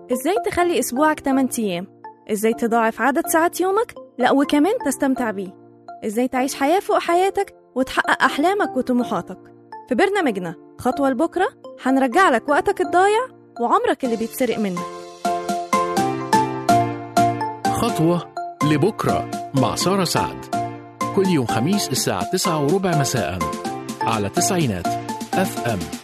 إزاي تخلي أسبوعك 8 أيام إزاي تضاعف عدد ساعات يومك لا وكمان تستمتع بيه إزاي تعيش حياة فوق حياتك وتحقق أحلامك وطموحاتك في برنامجنا خطوة لبكرة هنرجع لك وقتك الضايع وعمرك اللي بيتسرق منك خطوة لبكرة مع سارة سعد كل يوم خميس الساعة 9 وربع مساء على تسعينات اف ام